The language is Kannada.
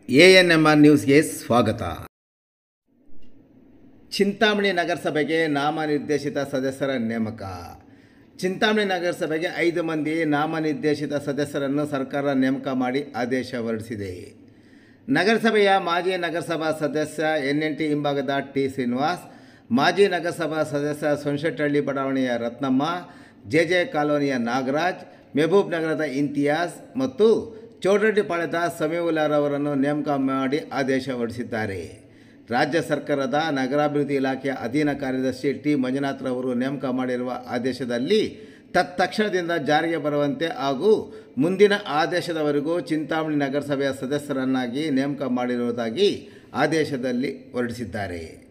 ಎ ಎನ್ ಎಮ್ ಆರ್ ನ್ಯೂಸ್ಗೆ ಸ್ವಾಗತ ಚಿಂತಾಮಣಿ ನಗರಸಭೆಗೆ ನಾಮನಿರ್ದೇಶಿತ ಸದಸ್ಯರ ನೇಮಕ ಚಿಂತಾಮಣಿ ನಗರಸಭೆಗೆ ಐದು ಮಂದಿ ನಾಮನಿರ್ದೇಶಿತ ಸದಸ್ಯರನ್ನು ಸರ್ಕಾರ ನೇಮಕ ಮಾಡಿ ಆದೇಶ ಹೊರಡಿಸಿದೆ ನಗರಸಭೆಯ ಮಾಜಿ ನಗರಸಭಾ ಸದಸ್ಯ ಎನ್ ಎನ್ ಟಿ ಹಿಂಭಾಗದ ಟಿ ಶ್ರೀನಿವಾಸ್ ಮಾಜಿ ನಗರಸಭಾ ಸದಸ್ಯ ಸೊನ್ಶೆಟ್ಟಹಳ್ಳಿ ಬಡಾವಣೆಯ ರತ್ನಮ್ಮ ಜೆ ಜೆ ಕಾಲೋನಿಯ ನಾಗರಾಜ್ ಮೆಹಬೂಬ್ ನಗರದ ಇಂತಿಯಾಸ್ ಮತ್ತು ಚೌಡರೆಡ್ಡಿಪಾಳ್ಯದ ಸಮೀವುಲ್ಲಾರವರನ್ನು ನೇಮಕ ಮಾಡಿ ಆದೇಶ ಹೊರಡಿಸಿದ್ದಾರೆ ರಾಜ್ಯ ಸರ್ಕಾರದ ನಗರಾಭಿವೃದ್ಧಿ ಇಲಾಖೆಯ ಅಧೀನ ಕಾರ್ಯದರ್ಶಿ ಟಿ ಮಂಜುನಾಥ್ರವರು ನೇಮಕ ಮಾಡಿರುವ ಆದೇಶದಲ್ಲಿ ತತ್ಕ್ಷಣದಿಂದ ಜಾರಿಗೆ ಬರುವಂತೆ ಹಾಗೂ ಮುಂದಿನ ಆದೇಶದವರೆಗೂ ಚಿಂತಾಮಣಿ ನಗರಸಭೆಯ ಸದಸ್ಯರನ್ನಾಗಿ ನೇಮಕ ಮಾಡಿರುವುದಾಗಿ ಆದೇಶದಲ್ಲಿ ಹೊರಡಿಸಿದ್ದಾರೆ